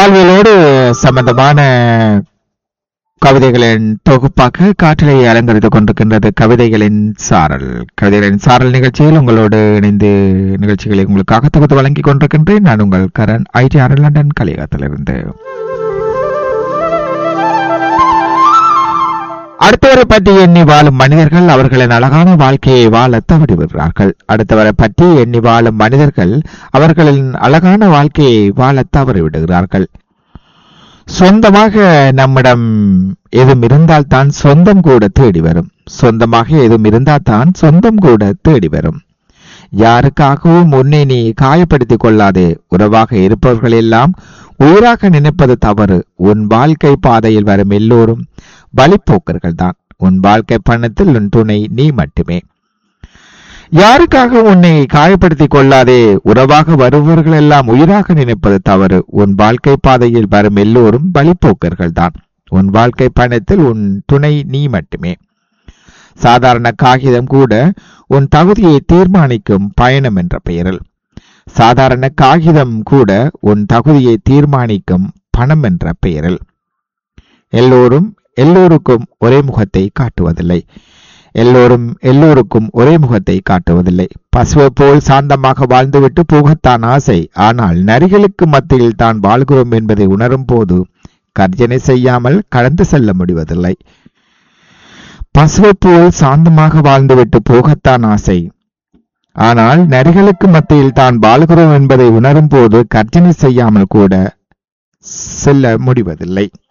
வாழ்வியலோடு சம்பந்தமான கவிதைகளின் தொகுப்பாக காற்றிலே அலங்கரித்துக் கொண்டிருக்கின்றது கவிதைகளின் சாரல் கவிதைகளின் சாரல் நிகழ்ச்சியில் உங்களோடு இணைந்து நிகழ்ச்சிகளை உங்களுக்காக தொகுத்து வழங்கிக் கொண்டிருக்கின்றேன் நான் உங்கள் கரண் ஐடிஆர் லண்டன் கலிகத்திலிருந்து அடுத்தவரை பற்றி எண்ணி வாழும் மனிதர்கள் அவர்களின் அழகான வாழ்க்கையை வாழ தவறிவிடுகிறார்கள் அடுத்தவரை பற்றி எண்ணி வாழும் மனிதர்கள் அவர்களின் அழகான வாழ்க்கையை வாழ தவறிவிடுகிறார்கள் சொந்தமாக நம்மிடம் எதுவும் இருந்தால் தான் சொந்தம் கூட தேடி வரும் சொந்தமாக எதுவும் இருந்தால் தான் சொந்தம் கூட தேடி வரும் யாருக்காகவும் உன்னை நீ காயப்படுத்திக் கொள்ளாதே உறவாக இருப்பவர்கள் எல்லாம் உயிராக நினைப்பது தவறு உன் வாழ்க்கை பாதையில் வரும் எல்லோரும் வழிப்போக்கர்கள் தான் உன் வாழ்க்கை பயணத்தில் உன் துணை நீ மட்டுமே யாருக்காக உன்னை காயப்படுத்திக் கொள்ளாதே உறவாக வருபவர்கள் எல்லாம் உயிராக நினைப்பது தவறு உன் வாழ்க்கை பாதையில் வரும் எல்லோரும் வழிப்போக்கர்கள் தான் உன் வாழ்க்கை பயணத்தில் உன் துணை நீ மட்டுமே சாதாரண காகிதம் கூட உன் தகுதியை தீர்மானிக்கும் பயணம் என்ற பெயரில் சாதாரண காகிதம் கூட உன் தகுதியை தீர்மானிக்கும் பணம் என்ற பெயரில் எல்லோரும் எல்லோருக்கும் ஒரே முகத்தை காட்டுவதில்லை எல்லோரும் எல்லோருக்கும் ஒரே முகத்தை காட்டுவதில்லை பசுவை போல் சாந்தமாக வாழ்ந்துவிட்டு போகத்தான் ஆசை ஆனால் நரிகளுக்கு மத்தியில் தான் வாழ்கிறோம் என்பதை உணரும் போது கர்ஜனை செய்யாமல் கடந்து செல்ல முடிவதில்லை பசுவை போல் சாந்தமாக வாழ்ந்துவிட்டு போகத்தான் ஆசை ஆனால் நரிகளுக்கு மத்தியில் தான் வாழ்கிறோம் என்பதை உணரும் போது கர்ஜனை செய்யாமல் கூட செல்ல முடிவதில்லை